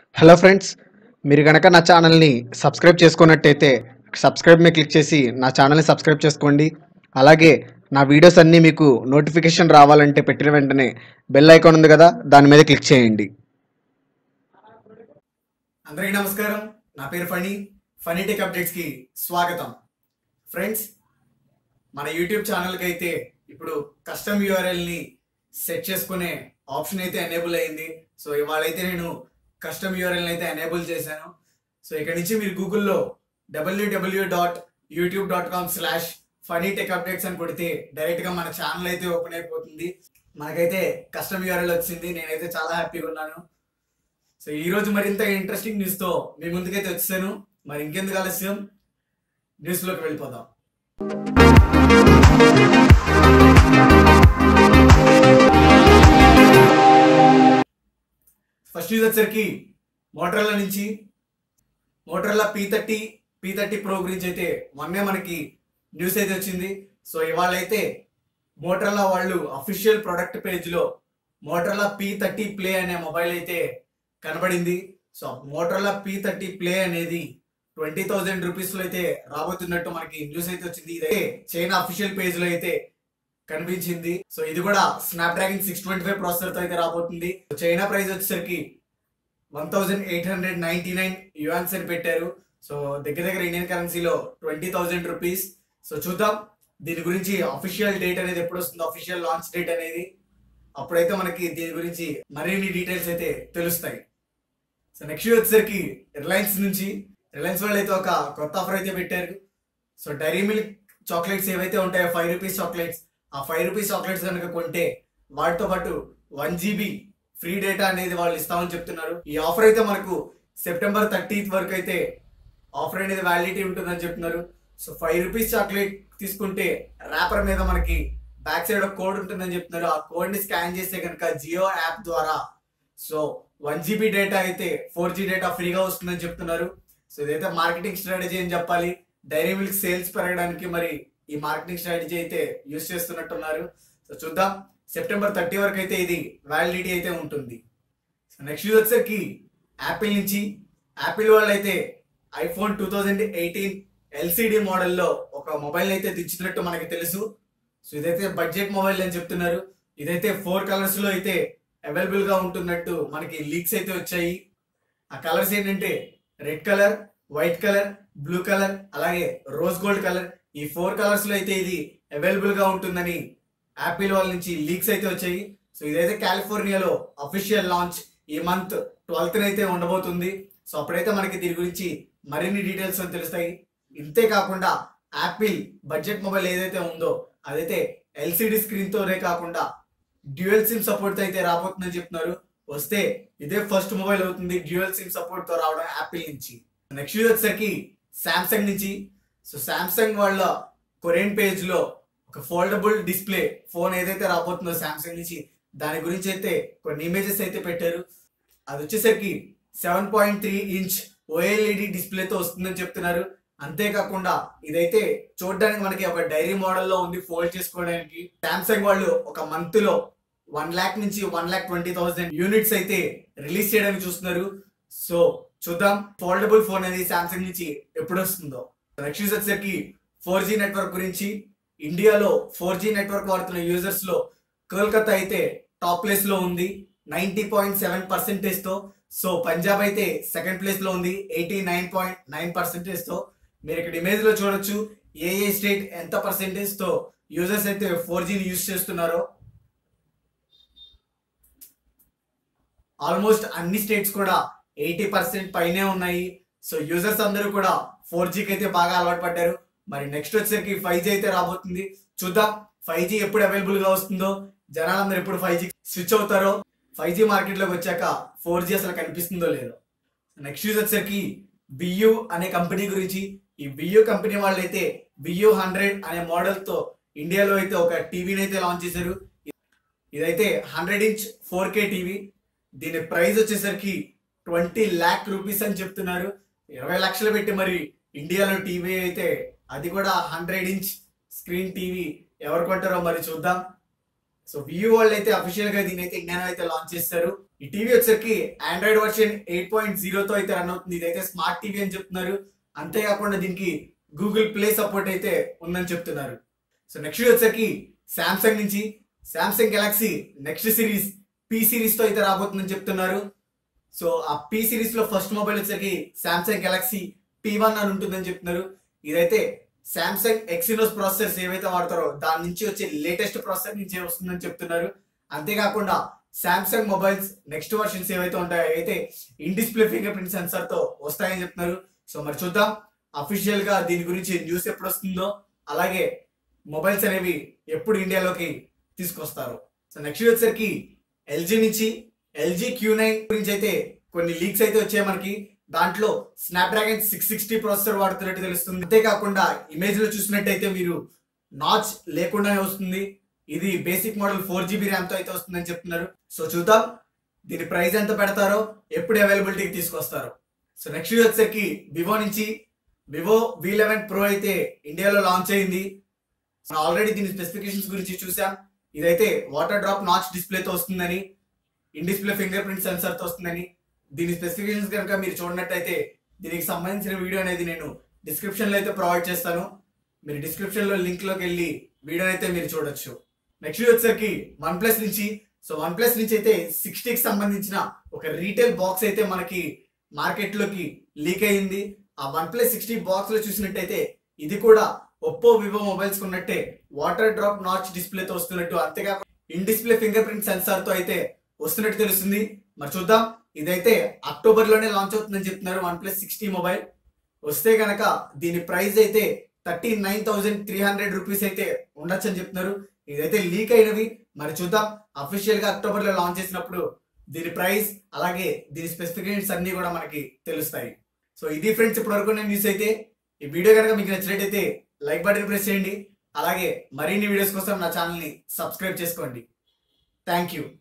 hello friends మీరు కనుక నా ఛానల్ని సబ్స్క్రైబ్ చేసుకున్నట్టయితే సబ్స్క్రైబ్ మీద క్లిక్ చేసి నా ఛానల్ని సబ్స్క్రైబ్ చేసుకోండి అలాగే నా వీడియోస్ అన్నీ మీకు నోటిఫికేషన్ రావాలంటే పెట్టిన వెంటనే బెల్ ఐకాన్ ఉంది కదా దాని మీద క్లిక్ చేయండి అందరికీ నమస్కారం నా పేరు ఫణి ఫనీ టెక్ అప్డేట్స్ కి స్వాగతం ఫ్రెండ్స్ మన యూట్యూబ్ ఛానల్కి అయితే ఇప్పుడు కస్టమ్ యూఆర్ఎల్ ని సెట్ చేసుకునే ఆప్షన్ అయితే ఎనేబుల్ అయింది సో ఇవాళ అయితే నేను కస్టమ్ యూఆర్ఎల్ అయితే ఎనేబుల్ చేశాను సో ఇక్కడ నుంచి మీరు గూగుల్లో WW dot YouTube dot com slash funny tech updates అని కొడితే డైరెక్ట్ గా మన ఛానల్ అయితే ఓపెన్ అయిపోతుంది మనకైతే కస్టమ్ యూఆర్ఎల్ వచ్చింది నేనైతే చాలా హ్యాపీగా ఉన్నాను సో ఈ రోజు మరింత ఇంట్రెస్టింగ్ న్యూస్ తో మీ ముందుకైతే వచ్చాను మరి ఇంకెందుకు ఆలస్యం న్యూస్ లోకి వెళ్ళిపోదాం ఫస్ట్ న్యూస్ వచ్చరికి మోటర్ల నుంచి Motorola P thirty P thirty pro గురించి అయితే మొన్నే మనకి న్యూస్ అయితే వచ్చింది సో ఇవాళ అయితే మోటర్లా వాళ్ళు అఫీషియల్ ప్రొడక్ట్ పేజ్ లో మోటర్లా పీ థర్టీ ప్లే అనే మొబైల్ అయితే కనబడింది so Motorola P thirty play అనేది ట్వంటీ థౌసండ్ రూపీస్ లో అయితే రాబోతున్నట్టు మనకి న్యూస్ అయితే వచ్చింది ఇదే చైనా అఫీషియల్ పేజ్ లో అయితే కనిపించింది సో ఇది కూడా Snapdragon six twenty five processor తో అయితే రాబోతుంది చైనా ప్రైస్ వచ్చేసరికి one thousand eight hundred ninety nine yuans అని పెట్టారు సో దగ్గర దగ్గర ఇండియన్ కరెన్సీలో ట్వంటీ థౌసండ్ రూపీస్ సో చూద్దాం దీని గురించి అఫీషియల్ డేట్ అనేది ఎప్పుడు వస్తుందో అఫీషియల్ లాంచ్ డేట్ అనేది అప్పుడైతే మనకి దీని గురించి మరిన్ని డీటెయిల్స్ అయితే తెలుస్తాయి సో నెక్స్ట్ వచ్చేసరికి రిలయన్స్ నుంచి రిలయన్స్ వాళ్ళు అయితే ఒక కొత్త ఆఫర్ అయితే పెట్టారు సో డైరీ మిల్క్ చాక్లెట్స్ ఏవైతే ఉంటాయో ఫైవ్ రూపీస్ చాక్లెట్స్ ఆ ఫైవ్ రూపీస్ చాక్లెట్స్ కనుక కొంటే వాటితో పాటు వన్ జీబీ ఫ్రీ డేటా అనేది వాళ్ళు ఇస్తామని చెప్తున్నారు ఈ ఆఫర్ అయితే మనకు సెప్టెంబర్ థర్టీత్ వరకు అయితే ఆఫర్ అనేది వ్యాలిడిటీ ఉంటుందని చెప్తున్నారు సో ఫైవ్ రూపీస్ చాక్లెట్ తీసుకుంటే ర్యాపర్ మీద మనకి బ్యాక్ సైడ్ ఒక కోడ్ ఉంటుందని చెప్తున్నారు ఆ కోడ్ ని స్కాన్ చేస్తే కనుక జియో యాప్ ద్వారా సో వన్ జీబీ డేటా అయితే ఫోర్ జీ డేటా ఫ్రీగా వస్తుందని చెప్తున్నారు సో ఇదైతే మార్కెటింగ్ స్ట్రాటజీ అని చెప్పాలి డైరీ మిల్క్ సేల్స్ పెరగడానికి మరి ఈ మార్కెటింగ్ స్ట్రాటజీ అయితే యూస్ చేస్తున్నట్టున్నారు సో చూద్దాం సెప్టెంబర్ థర్టీ వరకు అయితే ఇది వ్యాలిడిటీ అయితే ఉంటుంది సో నెక్స్ట్ యూజ్ వచ్చేసరికి యాపిల్ నుంచి యాపిల్ వాళ్ళు అయితే iPhone two thousand eighteen LCD మోడల్లో ఒక మొబైల్ అయితే దించుతున్నట్టు మనకి తెలుసు సో ఇదైతే బడ్జెట్ మొబైల్ అని చెప్తున్నారు ఇదైతే ఫోర్ కలర్స్ లో అయితే అవైలబుల్ గా ఉంటున్నట్టు మనకి లీక్స్ అయితే వచ్చాయి ఆ కలర్స్ ఏంటంటే red colour white colour blue colour అలాగే రోజ్ గోల్డ్ కలర్ ఈ ఫోర్ కలర్స్ లో అయితే ఇది అవైలబుల్ గా ఉంటుందని యాపిల్ వాళ్ళ నుంచి లీక్స్ అయితే వచ్చాయి సో ఇదైతే కాలిఫోర్నియాలో అఫీషియల్ లాంచ్ ఈ మంత్ ట్వెల్త్ అయితే ఉండబోతుంది సో అప్పుడైతే మనకి దీని గురించి మరిన్ని డీటెయిల్స్ తెలుస్తాయి ఇంతే కాకుండా యాపిల్ బడ్జెట్ మొబైల్ ఏదైతే ఉందో అదైతే ఎల్సిడి స్క్రీన్ తోనే కాకుండా డ్యూయల్ సిమ్ సపోర్ట్ తో అయితే రాబోతుందని చెప్తున్నారు వస్తే ఇదే ఫస్ట్ మొబైల్ అవుతుంది డ్యూయల్ సిమ్ సపోర్ట్ తో రావడం యాపిల్ నుంచి నెక్స్ట్ వచ్చేసరికి సామ్సంగ్ నుంచి సో సామ్సంగ్ వాళ్ళ కొరియన్ పేజ్ లో ఒక ఫోల్డబుల్ డిస్ప్లే ఫోన్ ఏదైతే రాబోతుందో సామ్సంగ్ నుంచి దాని గురించి అయితే కొన్ని ఇమేజెస్ అయితే పెట్టారు అది వచ్చేసరికి seven point three inch OLED డిస్ప్లేతో వస్తుందని చెప్తున్నారు అంతేకాకుండా ఇదైతే చూడడానికి మనకి ఒక డైరీ మోడల్లో ఉంది ఫోల్డ్ చేసుకోవడానికి సామ్సంగ్ వాళ్ళు ఒక మంత్ లో వన్ లాక్ నుంచి one lakh twenty thousand units అయితే రిలీజ్ చేయడానికి చూస్తున్నారు సో చూద్దాం ఫోల్డబుల్ ఫోన్ అనేది సామ్సంగ్ నుంచి ఎప్పుడు వస్తుందో నెక్స్ట్ వచ్చేసరికి ఫోర్ జీ నెట్వర్క్ గురించి ఇండియాలో ఫోర్ జీ నెట్వర్క్ వాడుతున్న యూజర్స్ లో కోల్కతా అయితే టాప్ ప్లేస్ లో ఉంది నైన్టీ పాయింట్ సెవెన్ పర్సెంటేజ్ తో సో పంజాబ్ అయితే సెకండ్ ప్లేస్ లో ఉంది eighty nine point nine percentage తో మీరు ఇక్కడ ఇమేజ్ లో చూడొచ్చు ఏ ఏ స్టేట్ ఎంత పర్సెంటేజ్ తో యూజర్స్ అయితే ఫోర్ జీని యూజ్ చేస్తున్నారో ఆల్మోస్ట్ అన్ని స్టేట్స్ కూడా ఎయిటీ పర్సెంట్ పైనే ఉన్నాయి సో యూజర్స్ అందరూ కూడా ఫోర్ జీకి అయితే బాగా అలవాటు పడ్డారు మరి నెక్స్ట్ వచ్చేసరికి ఫైవ్ జీ అయితే రాబోతుంది చూద్దాం ఫైవ్ జీ ఎప్పుడు అవైలబుల్ గా వస్తుందో జనాలందరూ ఎప్పుడు ఫైవ్ జీ స్విచ్ అవుతారో ఫైవ్ జీ మార్కెట్ లోకి వచ్చాక ఫోర్ జీ అసలు కనిపిస్తుందో లేదో నెక్స్ట్ యూజ్ వచ్చేసరికి బియూ అనే కంపెనీ గురించి ఈ బియూ కంపెనీ వాళ్ళు అయితే బియూ హండ్రెడ్ అనే మోడల్ తో ఇండియాలో అయితే ఒక టీవీని అయితే లాంచ్ చేశారు ఇదైతే hundred inch four K TV దీని ప్రైస్ వచ్చేసరికి ట్వంటీ ల్యాక్ రూపీస్ అని చెప్తున్నారు ఇరవై లక్షలు పెట్టి మరి ఇండియాలో టీవీ అయితే అది కూడా హండ్రెడ్ ఇంచ్ స్క్రీన్ టీవీ ఎవరు కొంటారో మరి చూద్దాం సో వియూ వాళ్ళు అయితే అఫీషియల్ గా దీని అయితే ఇండియాలో అయితే లాంచ్ చేస్తారు ఈ టీవీ వచ్చరికి ఆండ్రాయిడ్ వర్షన్ ఎయిట్ పాయింట్ జీరోతో అయితే రన్ అవుతుంది ఇదైతే స్మార్ట్ టీవీ అని చెప్తున్నారు అంతేకాకుండా దీనికి గూగుల్ ప్లే సపోర్ట్ అయితే ఉందని చెప్తున్నారు సో నెక్స్ట్ వచ్చరికి శాంసంగ్ నుంచి Samsung Galaxy next series P series తో అయితే రాబోతుందని చెప్తున్నారు సో ఆ పి సిరీస్ లో ఫస్ట్ మొబైల్ వచ్చరికి శాంసంగ్ గెలాక్సీ పి వన్ అని ఉంటుందని చెప్తున్నారు ఇదైతే శాంసంగ్ ఎక్సినోస్ ప్రాసెసర్స్ ఏవైతే వాడతారో దాని నుంచి వచ్చే లేటెస్ట్ ప్రాసెసర్ నుంచి వస్తుందని చెప్తున్నారు అంతేకాకుండా శాంసంగ్ మొబైల్స్ నెక్స్ట్ వర్షన్స్ ఏవైతే ఉంటాయో అయితే in display fingerprint sensor తో వస్తాయని చెప్తున్నారు సో మరి చూద్దాం అఫీషియల్ గా దీని గురించి న్యూస్ ఎప్పుడు వస్తుందో అలాగే మొబైల్స్ అనేవి ఎప్పుడు ఇండియాలోకి తీసుకొస్తారు సో నెక్స్ట్ వచ్చేసరికి ఎల్జీ నుంచి ఎల్జీ క్యూ నైన్ గురించి అయితే కొన్ని లీక్స్ అయితే వచ్చాయి మనకి దాంట్లో స్నాప్డ్రాగన్ సిక్స్ సిక్స్టీ ప్రాసెసర్ వాడుతున్నట్టు తెలుస్తుంది అంతేకాకుండా ఇమేజ్ లో చూసినట్టయితే మీరు నాచ్ లేకుండానే వస్తుంది ఇది basic model four GB RAM తో అయితే వస్తుందని చెప్తున్నారు సో చూద్దాం దీని ప్రైస్ ఎంత పెడతారో ఎప్పుడు అవైలబిలిటీకి తీసుకొస్తారో సో నెక్స్ట్ వచ్చేసరికి వివో నుంచి వివో వి లెవెన్ ప్రో అయితే ఇండియాలో లాంచ్ అయింది ఆల్రెడీ దీని స్పెసిఫికేషన్స్ గురించి చూసాం ఇదైతే వాటర్ డ్రాప్ నాచ్ డిస్ప్లేతో వస్తుందని in display fingerprint sensor తో వస్తుందని దీని స్పెసిఫికేషన్స్ కనుక మీరు చూడనట్టయితే దీనికి సంబంధించిన వీడియో అనేది నేను డిస్క్రిప్షన్ లో అయితే ప్రొవైడ్ చేస్తాను మీరు డిస్క్రిప్షన్ లో లింక్ లోకి వెళ్ళి వీడియో అయితే మీరు చూడొచ్చు నెక్స్ట్ వచ్చేసరికి వన్ ప్లస్ నుంచి సో వన్ ప్లస్ నుంచి అయితే సిక్స్టీకి సంబంధించిన ఒక రీటైల్ బాక్స్ అయితే మనకి మార్కెట్ లోకి లీక్ అయింది ఆ వన్ ప్లస్ సిక్స్టీ బాక్స్ లో చూసినట్టయితే ఇది కూడా ఒప్పో వివో మొబైల్స్ ఉన్నట్టే వాటర్ డ్రాప్ నాచ్ డిస్ప్లేతో వస్తున్నట్టు అంతేకాకుండా in display fingerprint sensor తో అయితే వస్తున్నట్టు తెలుస్తుంది మరి చూద్దాం ఇదైతే అక్టోబర్ లోనే లాంచ్ అవుతుందని చెప్తున్నారు వన్ ప్లస్ సిక్స్టీ మొబైల్ వస్తే గనక దీని ప్రైస్ అయితే thirty nine thousand three hundred rupees అయితే ఉండొచ్చు అని చెప్తున్నారు ఇదైతే లీక్ అయినవి మరి చూద్దాం అఫీషియల్ గా అక్టోబర్ లో లాంచ్ చేసినప్పుడు దీని ప్రైస్ అలాగే దీని స్పెసిఫికేషన్స్ అన్ని కూడా మనకి తెలుస్తాయి సో ఇది ఫ్రెండ్స్ ఇప్పటివరకు నేను న్యూస్ అయితే ఈ వీడియో కనుక మీకు నచ్చినట్టయితే లైక్ బటన్ ప్రెస్ చేయండి అలాగే మరిన్ని వీడియోస్ కోసం నా ఛానల్ని సబ్స్క్రైబ్ చేసుకోండి థ్యాంక్ యూ